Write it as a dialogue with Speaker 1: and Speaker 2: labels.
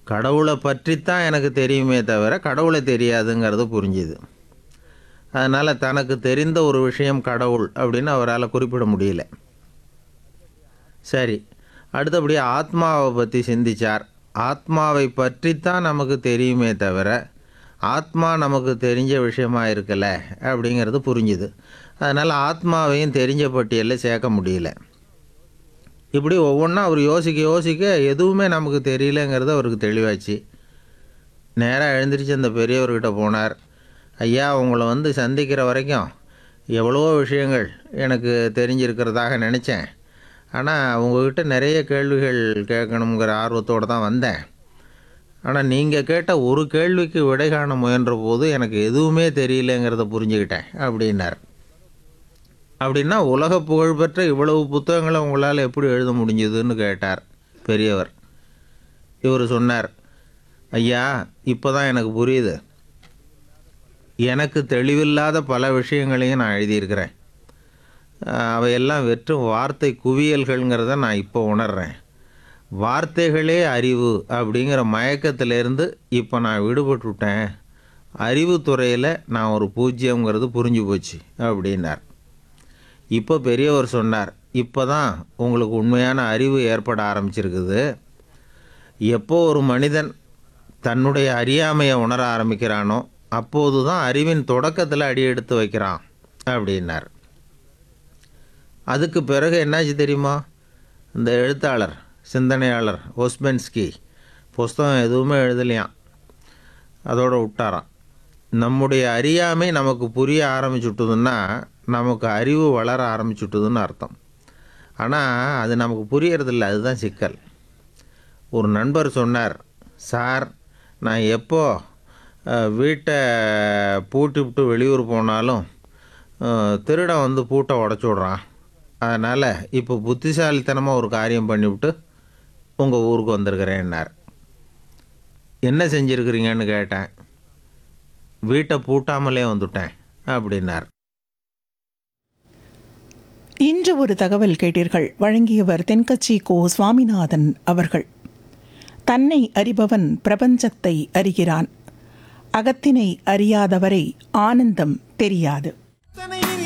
Speaker 1: கடவுளை பற்றித்தான் எனக்கு தெரியுமே தவிர கடவுளை தெரியாதுங்கிறது புரிஞ்சுது அதனால் தனக்கு தெரிந்த ஒரு விஷயம் கடவுள் அப்படின்னு அவரால் குறிப்பிட முடியல சரி அடுத்தபடி ஆத்மாவை பற்றி சிந்திச்சார் ஆத்மாவை பற்றித்தான் நமக்கு தெரியுமே தவிர ஆத்மா நமக்கு தெரிஞ்ச விஷயமா இருக்கல அப்படிங்கிறது புரிஞ்சுது அதனால் ஆத்மாவையும் தெரிஞ்ச பட்டியலில் சேர்க்க முடியல இப்படி ஒவ்வொன்றா அவர் யோசிக்க யோசிக்க எதுவுமே நமக்கு தெரியலங்கிறது அவருக்கு தெளிவாச்சு நேராக எழுந்திரிச்சு அந்த பெரியவர்கிட்ட போனார் ஐயா உங்களை வந்து சந்திக்கிற வரைக்கும் எவ்வளவோ விஷயங்கள் எனக்கு தெரிஞ்சிருக்கிறதாக நினச்சேன் ஆனால் உங்ககிட்ட நிறைய கேள்விகள் கேட்கணுங்கிற ஆர்வத்தோடு தான் வந்தேன் ஆனால் நீங்கள் கேட்ட ஒரு கேள்விக்கு விடை காண முயன்ற போது எனக்கு எதுவுமே தெரியலங்கிறத புரிஞ்சுக்கிட்டேன் அப்படின்னார் அப்படின்னா உலக புகழ்பெற்ற இவ்வளவு புத்தகங்களை உங்களால் எப்படி எழுத முடிஞ்சதுன்னு கேட்டார் பெரியவர் இவர் சொன்னார் ஐயா இப்போ தான் எனக்கு புரியுது எனக்கு தெளிவில்லாத பல விஷயங்களையும் நான் எழுதியிருக்கிறேன் அஹ் அவையெல்லாம் வெற்றும் வார்த்தை குவியல்கள்ங்கிறத நான் இப்போ உணர்றேன் வார்த்தைகளே அறிவு அப்படிங்கிற மயக்கத்திலேருந்து இப்போ நான் விடுபட்டுட்டேன் அறிவுத்துறையில் நான் ஒரு பூஜ்யங்கிறது புரிஞ்சு போச்சு அப்படின்னார் இப்போ பெரியவர் சொன்னார் இப்போ தான் உங்களுக்கு உண்மையான அறிவு ஏற்பட ஆரம்பிச்சிருக்குது எப்போ ஒரு மனிதன் தன்னுடைய அறியாமையை உணர ஆரம்பிக்கிறானோ அப்போது தான் அறிவின் தொடக்கத்தில் அடி எடுத்து வைக்கிறான் அப்படின்னார் அதுக்கு பிறகு என்னாச்சு தெரியுமா இந்த எழுத்தாளர் சிந்தனையாளர் ஒஸ்பென்ஸ்கி புஸ்தகம் எதுவுமே எழுதலையாம் அதோட விட்டாராம் நம்முடைய அறியாமை நமக்கு புரிய ஆரம்பிச்சுட்டுதுன்னா நமக்கு அறிவு வளர ஆரம்பிச்சுட்டுதுன்னு அர்த்தம் ஆனால் அது நமக்கு புரியறதில்ல அதுதான் சிக்கல் ஒரு நண்பர் சொன்னார் சார் நான் எப்போ அஹ், வீட்டை பூட்டி விட்டு வெளியூர் போனாலும் அஹ், திருடன் வந்து பூட்டை உடச்சி விட்றான் அதனால் இப்போ புத்திசாலித்தனமாக ஒரு காரியம் பண்ணிவிட்டு உங்கள் ஊருக்கு வந்திருக்கிறேன்னார் என்ன செஞ்சுருக்கிறீங்கன்னு கேட்டேன் வீட்டை பூட்டாமலே வந்துட்டேன் அப்படின்னார்
Speaker 2: இன்று ஒரு தகவல் கேட்டீர்கள் வழங்கியவர் தென்கட்சி கோ சுவாமிநாதன் அவர்கள் தன்னை அறிபவன் பிரபஞ்சத்தை அறிகிறான் அகத்தினை அறியாதவரை ஆனந்தம் தெரியாது